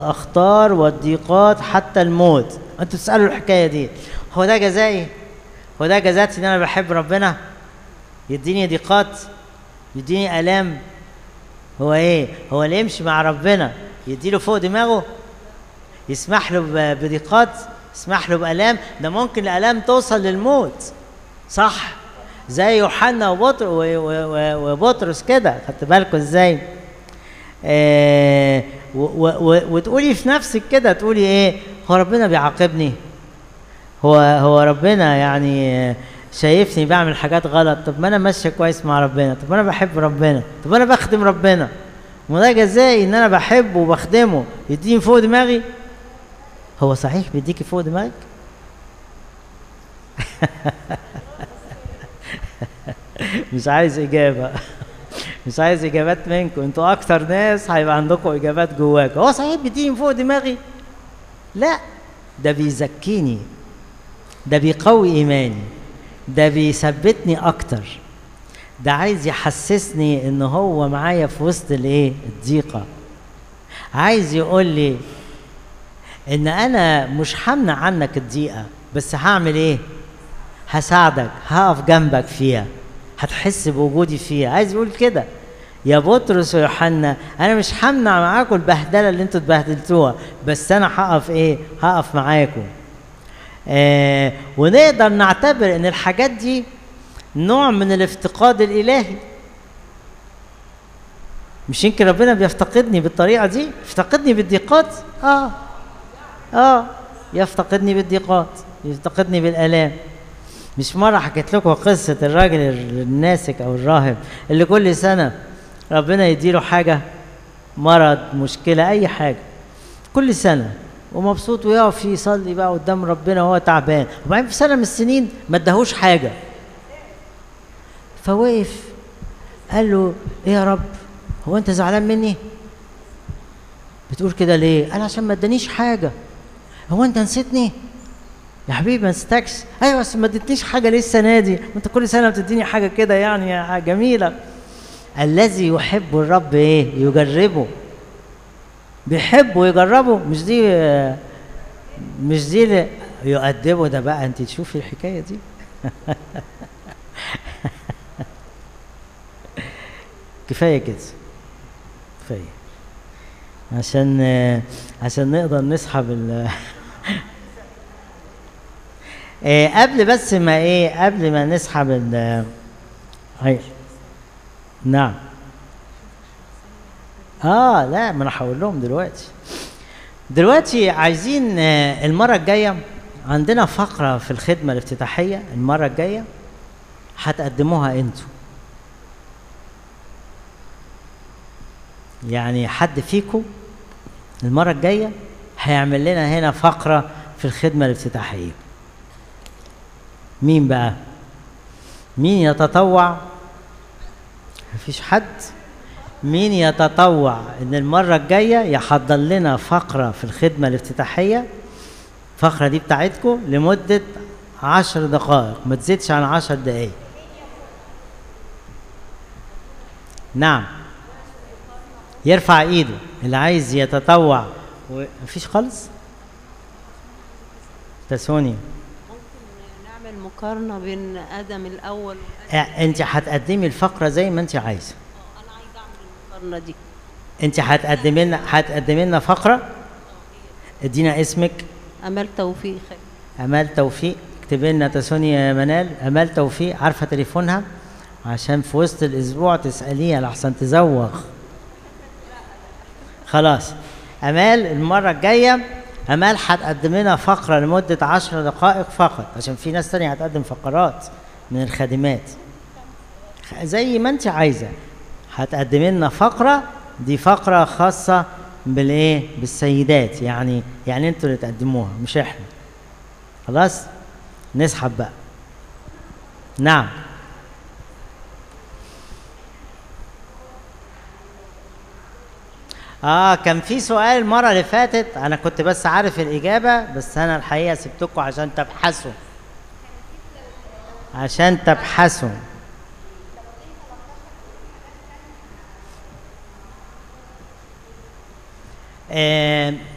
الاخطار والضيقات حتى الموت انتوا تسالوا الحكايه دي هو ده جزائي هو ده جزاتي ان انا بحب ربنا يديني ضيقات يديني الام هو ايه هو اللي يمشي مع ربنا يديله فوق دماغه يسمح له ب- بضيقات يسمح له بالام ده ممكن الالام توصل للموت صح زي يوحنا وبطر و- و- و- وبطرس كده خدت بالكم ازاي آه و- و- و- وتقولي في نفسك كده تقولي ايه هو ربنا بيعاقبني هو هو ربنا يعني آه، شايفني بعمل حاجات غلط طب ما انا ماشيه كويس مع ربنا طب ما انا بحب ربنا طب انا بخدم ربنا وده جزائي ان انا بحبه وبخدمه يديني فوق دماغي هو صحيح بيديكي فوق دماغك مش عايز اجابه مش عايز اجابات منكم انتوا اكتر ناس هيبقى عندكم اجابات جواك هو صحيح بيديني فوق دماغي لا ده بيزكيني ده بيقوي ايماني ده بيثبتني اكتر ده عايز يحسسني ان هو معايا في وسط الايه الضيقه عايز يقول لي ان انا مش همنع عنك الضيقه بس هعمل ايه هساعدك هقف جنبك فيها هتحس بوجودي فيها عايز يقول كده يا بطرس ويوحنا انا مش همنع معاكم البهدله اللي انتوا اتبهدلتوها بس انا هقف ايه هقف معاكم آه ونقدر نعتبر ان الحاجات دي نوع من الافتقاد الالهي مش يمكن ربنا بيفتقدني بالطريقه دي يفتقدني بالضيقات اه اه يفتقدني بالضيقات يفتقدني بالالام مش مرة حكيت لكم قصة الراجل الناسك أو الراهب اللي كل سنة ربنا يديله حاجة مرض مشكلة أي حاجة كل سنة ومبسوط ويقف يصلي بقى قدام ربنا وهو تعبان وبعدين في سنة من السنين ما اداهوش حاجة فوقف قال له ايه يا رب هو انت زعلان مني بتقول كده ليه قال عشان ما ادانيش حاجة هو انت نسيتني يا حبيبي ما نسيتكش ايوه بس ما اديتنيش حاجه ليه السنه دي ما انت كل سنه بتديني حاجه كده يعني حاجة جميله الذي يحب الرب ايه يجربه بيحبه ويجربه مش دي آه، مش دي اللي يؤدبه ده بقى انت تشوفي الحكايه دي كفايه كده كفايه عشان آه، عشان نقدر نسحب ال آه، قبل بس ما ايه قبل ما نسحب ال هي نعم اه لا ما انا هقول لهم دلوقتي دلوقتي عايزين آه، المره الجايه عندنا فقره في الخدمه الافتتاحيه المره الجايه هتقدموها انتوا يعني حد فيكم المره الجايه هيعمل لنا هنا فقره في الخدمه الافتتاحيه مين بقى مين يتطوع مفيش حد مين يتطوع ان المره الجايه يحضر لنا فقره في الخدمه الافتتاحيه الفقره دي بتاعتكم لمده عشر دقائق ما تزيدش عن عشر دقائق نعم يرفع ايده اللي عايز يتطوع و... مفيش خالص تسوني نعمل مقارنة بين آدم الأول آه، انت هتقدمي الفقره زي ما انت عايزه أنا عايزة أعمل المقارنة دي انت هتقدمي لنا هتقدمي لنا فقره ادينا اسمك أمل توفيق خير امال توفيق اكتبي لنا تسوني يا منال امال توفيق عارفه تليفونها عشان في وسط الاسبوع تساليها لحسن تزوغ خلاص امال المره الجايه امال هتقدم لنا فقره لمده عشر دقائق فقط عشان في ناس تانية هتقدم فقرات من الخادمات زي ما انت عايزه هتقدمي لنا فقره دي فقره خاصه بالايه بالسيدات يعني يعني انتوا اللي تقدموها مش احنا خلاص نسحب بقى نعم اه كان في سؤال المره اللي فاتت انا كنت بس عارف الاجابه بس انا الحقيقه سبتكم عشان تبحثوا عشان تبحثوا آه